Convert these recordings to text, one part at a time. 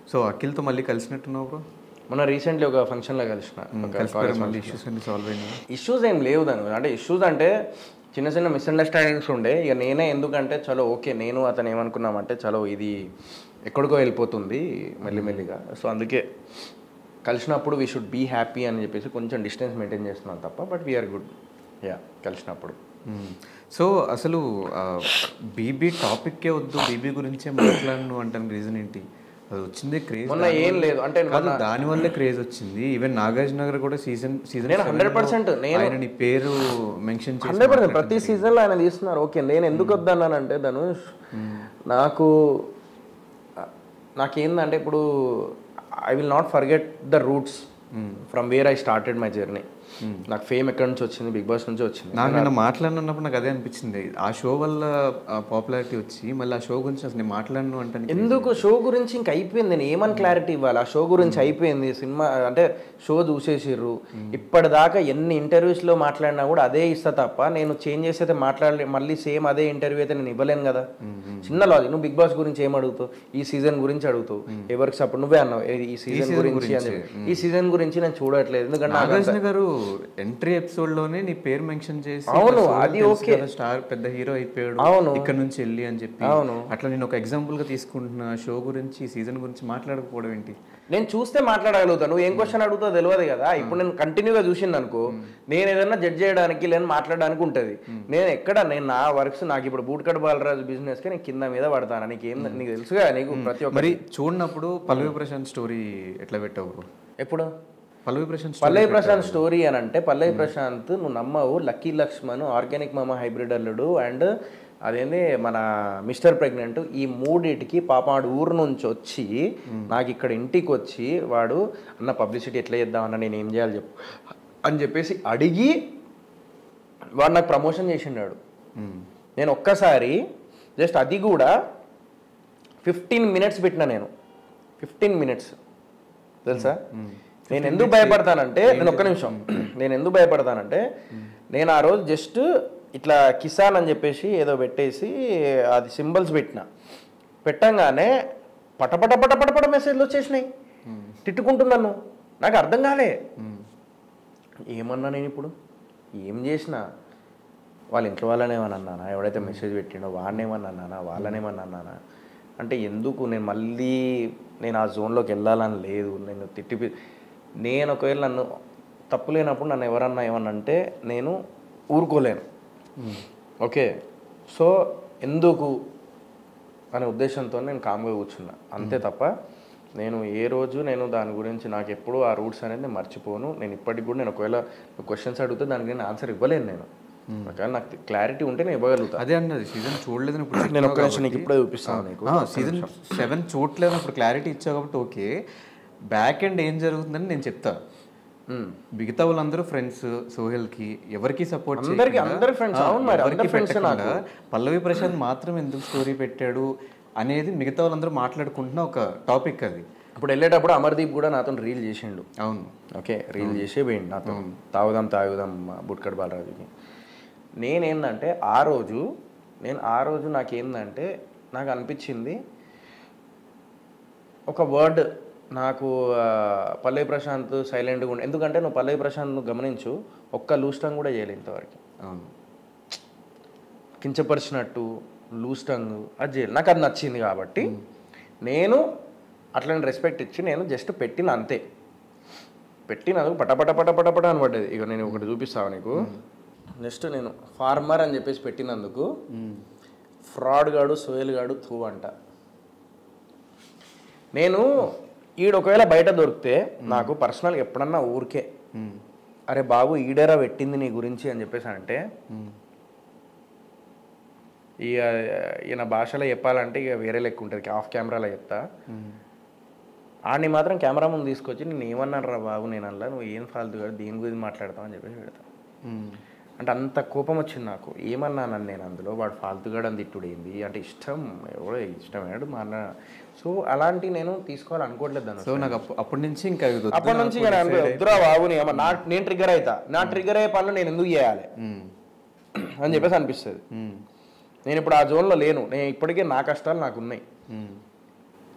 So అఖిల్తో మళ్ళీ కలిసినట్టున్నావు bro మొన్న recently ఒక ఫంక్షన్లో కలిసిన ఒక కలిసిపోయారు మళ్ళీ ఇష్యూస్ అన్ని సాల్వ్ అయినాయి ఇష్యూస్ ఏం లేవు దాని అంటే ఇష్యూస్ అంటే చిన్న చిన్న మిస్అండర్స్టాండింగ్స్ ఉండే ఇక నేనే ఎందుకంటే చలో ఓకే నేను అతను ఏమనుకున్నామంటే చలో ఇది ఎక్కడికో వెళ్ళిపోతుంది మెల్లిమెల్లిగా సో అందుకే కలిసినప్పుడు వీ షుడ్ బీ హ్యాపీ అని చెప్పేసి కొంచెం డిస్టెన్స్ మెయింటైన్ చేస్తున్నాం తప్ప బట్ వీఆర్ గుడ్ యా కలిసినప్పుడు సో అసలు బీబీ టాపిక్కే వద్దు బీబీ గురించే మాట్లాడను అంటానికి రీజన్ ఏంటి అది వచ్చింది క్రేజ్ మొన్న ఏం లేదు అంటే కాదు దాని వల్లే క్రేజ్ వచ్చింది ఈవెన్ నాగార్జున గారు కూడా సీజన్ సీజన్ నేను 100% నేను- ఆయన నీ పేరు మెన్షన్ చేసి హండ్రెడ్ పర్సెంట్ ప్రతి సీజన్లో ఆయన తీస్తున్నారు ఓకే నేను ఎందుకు వద్దన్నానంటే ధనుష్ నాకు నాకేందంటే ఇప్పుడు I will not forget the roots from where I started my journey నాకు ఫేమ్ ఎక్కడి నుంచి వచ్చింది బిగ్ బాస్ నుంచి వచ్చింది నాకు నిన్న మాట్లాడినప్పుడు నాకు అదే అనిపించింది ఆ షో వల్ల పాపులారిటీ వచ్చి మళ్ళీ ఆ షో గురించి అసలు నేను మాట్లాడను అంటే ఎందుకు షో గురించి ఇంక అయిపోయింది నేను ఏమని క్లారిటీ ఇవ్వాలి ఆ షో గురించి అయిపోయింది సినిమా అంటే షో చూసేసిర్రు ఇప్పటిదాకా ఎన్ని ఇంటర్వ్యూస్లో మాట్లాడినా కూడా అదే ఇస్తా తప్ప నేను చేంజ్ చేసి అయితే మాట్లాడలే మళ్ళీ సేమ్ అదే ఇంటర్వ్యూ అయితే నేను ఇవ్వలేను కదా చిన్న లాజిక్ నువ్వు బిగ్ బాస్ గురించి ఏం అడుగుతావు ఈ సీజన్ గురించి అడుగుతావు ఎవరికి సపోర్ట్ నువ్వే అన్నావు "ఏ, ఈ సీజన్ గురించి అని చెప్పి. ఈ సీజన్ గురించి నేను చూడట్లేదు ఎందుకంటే నాకు నాగార్జున గారు ఎంట్రీ ఎపిసోడ్ లోనే నీ పేరు మెన్షన్ చేసి అవును, "ఇట్లా అది తెలుసు ఓకే. కదా, స్టార్ పెద్ద హీరో అయిపోయాడు అవును. ఇక్కడ నుంచి వెళ్ళి అని చెప్పి అవును. అట్లా నేను ఒక ఎగ్జాంపుల్ గా తీసుకుంటున్న షో గురించి సీజన్ గురించి మాట్లాడకపోవడం ఏంటి నేను చూస్తే మాట్లాడగలుగుతాను నువ్వు ఏం క్వశ్చన్ అడుగుతావు తెలియదు కదా ఇప్పుడు నేను కంటిన్యూగా చూసింది అనుకో నేను ఏదైనా జడ్జ్ చేయడానికి లేదా మాట్లాడడానికి ఉంటుంది నేను ఎక్కడ నేను నా వర్క్స్ నాకు ఇప్పుడు బూట్కట్ బాలరాజు బిజినెస్ కి నేను కింద మీద పడతాను నీకు ఏం నీకు తెలుసుగా నీకు ప్రతి ఒక్క మరి చూడనప్పుడు పల్లవి ప్రశాంత్ స్టోరీ ఎట్లా పెట్టావు bro? ఎప్పుడు పల్లవి ప్రశాంత్ పల్లవి ప్రశాంత్ స్టోరీ అని అంటే పల్లవి ప్రశాంత్ నువ్వు నమ్మవు లక్కీ లక్ష్మణ్ ఆర్గానిక్ మామ హైబ్రిడ్ అల్లుడు అండ్ అదేంది మన మిస్టర్ ప్రెగ్నెంట్ ఈ మూడిటికి పాప వాడు ఊరు నుంచి వచ్చి నాకు ఇక్కడ ఇంటికి వచ్చి వాడు అన్న పబ్లిసిటీ ఎట్లా చేద్దామన్న నేను ఏం చేయాలి చెప్పు అని చెప్పేసి అడిగి వాడు నాకు ప్రమోషన్ చేసిండాడు మ్మ్. నేను ఒక్కసారి జస్ట్ అది కూడా ఫిఫ్టీన్ మినిట్స్ పెట్టిన నేను ఫిఫ్టీన్ మినిట్స్ తెలుసా నేను ఎందుకు భయపడతానంటే నేను ఒక్క నిమిషం నేను ఎందుకు భయపడతానంటే నేను ఆ రోజు జస్ట్ ఇట్లా కిసాన్ అని చెప్పేసి ఏదో పెట్టేసి అది సింబల్స్ పెట్టిన పెట్టంగానే పటపట పటపట పట మెసేజ్లు వచ్చేసినాయి తిట్టుకుంటున్నాను నాకు అర్థం కాలే ఏమన్నా నేను ఇప్పుడు ఏం చేసినా వాళ్ళ ఇంట్లో వాళ్ళని ఏమన్నా అన్నానా ఎవడైతే మెసేజ్ పెట్టిండో వాడిని ఏమన్నా అన్నానా వాళ్ళని ఏమన్నా అన్నానా అంటే ఎందుకు నేను మళ్ళీ నేను ఆ జోన్లోకి వెళ్ళాలని లేదు నేను తిట్టి నేను ఒకవేళ నన్ను తప్పు లేనప్పుడు నన్ను ఎవరన్నా ఏమన్నా అంటే నేను ఊరుకోలేను ఓకే సో ఎందుకు అనే ఉద్దేశంతో నేను కామ్గా కూర్చున్నా అంతే తప్ప నేను ఏ రోజు నేను దాని గురించి నాకు ఎప్పుడూ ఆ రూట్స్ అనేది నేను మర్చిపోను నేను ఇప్పటికి కూడా నేను ఒకవేళ క్వశ్చన్స్ అడిగితే దానికి నేను ఆన్సర్ ఇవ్వలేను నేను ఒకవేళ నాకు క్లారిటీ ఉంటే నేను ఇవ్వగలుగుతా అదే అన్నది సీజన్ చూడలేదని ఇప్పుడు నేను ఒక్క నిమిషం నీకు ఇప్పుడే చూపిస్తాను నీకు సీజన్ సెవెన్ చూడలేదు అప్పుడు క్లారిటీ ఇచ్చావు కాబట్టి ఓకే బ్యాక్ ఎండ్ ఏం జరుగుతుందని నేను చెప్తా మ్మ్. మిగతా వాళ్ళందరూ ఫ్రెండ్స్ సోహెల్ కి ఎవరికి సపోర్ట్ అందరికి అందరి ఫ్రెండ్స్ అవును మరి అందరి ఫ్రెండ్స్ నాకు పల్లవి ప్రశాంత్ మాత్రం ఎందుకు స్టోరీ పెట్టాడు అనేది మిగతా వాళ్ళందరూ మాట్లాడుకుంటున్న ఒక టాపిక్ అది ఇప్పుడు వెళ్ళేటప్పుడు అమర్దీప్ కూడా నాతో రీల్ చేసిండు అవును ఓకే రీల్ చేసే పోయిండు నాతో తాగుదాం తాగుదాం బుట్కడ్ బాలరాజుకి నేనేందంటే ఆ రోజు నేను ఆ రోజు నాకేందంటే నాకు అనిపించింది ఒక వర్డ్ నాకు ఆ, పల్లవి ప్రశాంత్ సైలెంట్గా ఉండి ఎందుకంటే నువ్వు పల్లవి ప్రశాంత్ నువ్వు గమనించు ఒక్క లూస్టంగ్ కూడా చేయలేదు ఇంతవరకు అవును కించపరిచినట్టు లూజ్ టంగ్ అది చేయాలి నాకు అది నచ్చింది కాబట్టి నేను అట్లని రెస్పెక్ట్ ఇచ్చి నేను జస్ట్ పెట్టిన అంతే పెట్టినందుకు పటపట పట పట పట అని పడ్డది ఇక నేను ఒకటి చూపిస్తాను నీకు నెక్స్ట్ నేను ఫార్మర్ అని చెప్పేసి పెట్టినందుకు ఫ్రాడ్ గాడు సోయల్ గాడు థూ అంట నేను ఈడు ఒకవేళ బయట దొరికితే నాకు పర్సనల్గా ఎప్పుడన్నా ఊరికే మ్మ్. అరే బాబు ఈడేరా పెట్టింది నీ గురించి అని చెప్పేసి అంటే మ్మ్. ఇక ఈయన భాషలో చెప్పాలంటే ఇక వేరే లెక్క ఉంటుంది ఆఫ్ కెమెరాలో చెప్తా మ్మ్. ఆడిని మాత్రం కెమెరా ముందు తీసుకొచ్చి నేను ఏమన్నాను రా బాబు నేను అలా నువ్వు ఏం ఫాల్తు కాదు దేని గురించి మాట్లాడతావు అని చెప్పేసి పెడతా మ్మ్. అంటే అంత కోపం వచ్చింది నాకు ఏమన్నాను నేను అందులో వాడు ఫాల్తుగాడు అని తిట్టుడు ఏంది అంటే ఇష్టం ఎవడో ఇష్టమేడు మా అన్న సో అలాంటి నేను తీసుకోవాలనుకోవట్లేదు దాన్ని సో నాకు అప్పు- అప్పటి నుంచి ఇంకా ఇది వద్దు అప్పటి నుంచి ఇక నేను అనుకో, వద్దురా బాబు నీ అమ్మ, నా నేను ట్రిగ్గర్ అవుతా నా ట్రిగ్గర్ అయ్యే పనులు నేను ఎందుకు చేయాలి మ్మ్. అని చెప్పేసి అనిపిస్తుంది మ్మ్. నేను ఇప్పుడు ఆ జోన్లో లేను నేను ఇప్పటికే నా కష్టాలు నాకు ఉన్నాయి మ్మ్.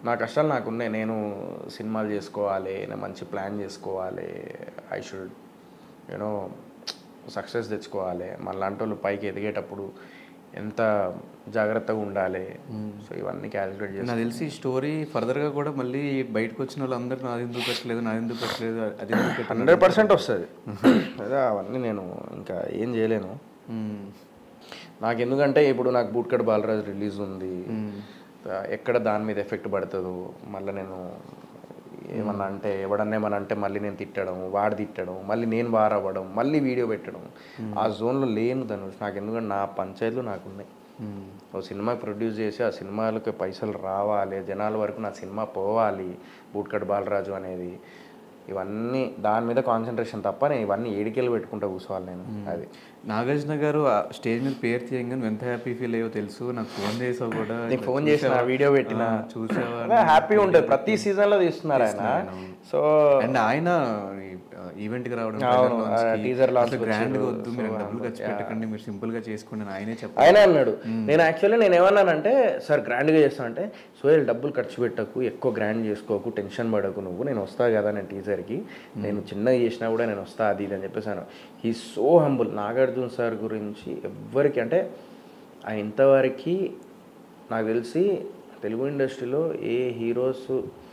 నా కష్టాలు నాకు ఉన్నాయి నేను సినిమాలు చేసుకోవాలి నేను మంచి ప్లాన్ చేసుకోవాలి ఐ షుడ్ యూనో సక్సెస్ తెచ్చుకోవాలి మళ్ళాంటి వాళ్ళు పైకి ఎదిగేటప్పుడు ఎంత జాగ్రత్తగా ఉండాలి సో ఇవన్నీ క్యాలిక్యులేట్ చేసి నాకు తెలిసి ఈ స్టోరీ ఫర్దర్గా కూడా మళ్ళీ బయటకు వచ్చిన వాళ్ళందరూ నాది ఎందుకు పెట్టలేదు నాది ఎందుకు పెట్టలేదు అది ఎందుకు పెట్టలేదు హండ్రెడ్ పర్సెంట్ వస్తుంది అదే అవన్నీ నేను ఇంకా ఏం చేయలేను మ్మ్. నాకు ఎందుకంటే ఇప్పుడు నాకు బూట్కట్ బాలరాజ్ రిలీజ్ ఉంది ఎక్కడ దాని మీద ఎఫెక్ట్ పడుతుందో మళ్ళీ నేను ఏమన్నా అంటే ఎవడన్నా ఏమన్నా అంటే మళ్ళీ నేను తిట్టడం వాడు తిట్టడం మళ్ళీ నేను వారవ్వడం మళ్ళీ వీడియో పెట్టడం ఆ జోన్లో లేను ధనుష్ నాకు ఎందుకంటే నా పంచాయతీలు నాకు ఉన్నాయి మ్మ్. ఓ సినిమా ప్రొడ్యూస్ చేసి ఆ సినిమాలకి పైసలు రావాలి జనాల వరకు నా సినిమా పోవాలి బూట్కట్ బాలరాజు అనేది ఇవన్నీ దాని మీద కాన్సన్ట్రేషన్ తప్ప నేను ఇవన్నీ ఏడికెళ్ళి పెట్టుకుంటా కూర్చోవాలి నేను అది నాగార్జున గారు ఆ స్టేజ్ మీద పేరు తీయంగానే ఎంత హ్యాపీ ఫీల్ అయ్యో తెలుసు నాకు ఫోన్ చేసావు కూడా నీకు ఫోన్ చేసిన వీడియో పెట్టిన చూసావా హ్యాపీ ఉంటుంది ప్రతి సీజన్ లో తీస్తున్నారు ఆయన సో అండ్ ఆయన ఈవెంట్ కి రావడం అవును, ఆ teaser launch గ్రాండ్ గా వద్దు మీరు డబ్బులు ఖర్చు పెట్టకండి మీరు సింపుల్ గా చేసుకోండి అని ఆయనే చెప్పారు ఆయన అన్నాడు నేను యాక్చువల్లీ నేను ఏమన్నానంటే సార్ గ్రాండ్గా చేస్తానంటే సోయల్ డబ్బులు ఖర్చు పెట్టకు ఎక్కువ గ్రాండ్ చేసుకోకు టెన్షన్ పడకు నువ్వు నేను వస్తా కదా నేను టీచర్కి నేను చిన్నగా చేసినా కూడా నేను వస్తా అది ఇది అని చెప్పేసాను he so humble Nagarjuna sir గురించి ఎవ్వరికి అంటే ఆయన ఇంతవరకు నాకు తెలిసి తెలుగు ఇండస్ట్రీలో ఏ హీరోస్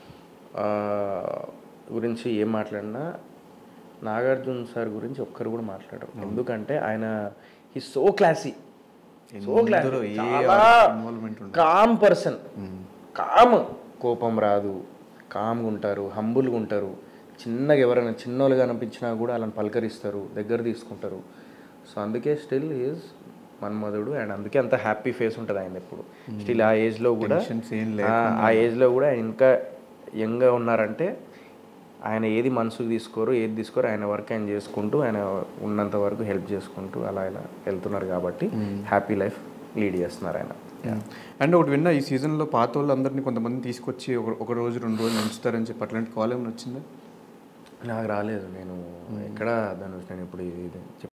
గురించి ఏం మాట్లాడినా నాగార్జున సార్ గురించి ఒక్కరు కూడా మాట్లాడరు ఎందుకంటే ఆయన he so classy so classy అందరూ ఏ చాలా ఇన్వాల్వ్మెంట్ ఉండదు కామ్ పర్సన్ కామ్ కోపం రాదు కామ్గా ఉంటారు హంబుల్గా ఉంటారు చిన్నగా ఎవరైనా చిన్నోళ్ళుగా అనిపించినా కూడా వాళ్ళని పలకరిస్తారు దగ్గర తీసుకుంటారు సో అందుకే స్టిల్ ఈజ్ మన్మధుడు అండ్ అందుకే అంత హ్యాపీ ఫేస్ ఉంటుంది ఆయన ఎప్పుడు స్టిల్ ఆ ఏజ్లో కూడా Tensions ఏం ఆ, ఆ ఏజ్లో కూడా ఆయన ఇంకా యంగ్గా ఉన్నారంటే ఆయన ఏది మనసుకు తీసుకోరు ఏది తీసుకోరు ఆయన వర్క్ ఆయన చేసుకుంటూ ఆయన ఉన్నంత వరకు హెల్ప్ చేసుకుంటూ అలా ఇలా వెళ్తున్నారు కాబట్టి హ్యాపీ లైఫ్ లీడ్ చేస్తున్నారు ఆయన అండ్ ఒకటి విన్నా ఈ సీజన్లో పాత వాళ్ళందరినీ కొంతమంది తీసుకొచ్చి ఒక ఒక రోజు రెండు రోజులు ఉంచుతారని చెప్పి అట్లాంటి కాల్ ఏమైనా వచ్చిందా నాకు రాలేదు నేను ఎక్కడ దాని నేను ఇప్పుడు ఇది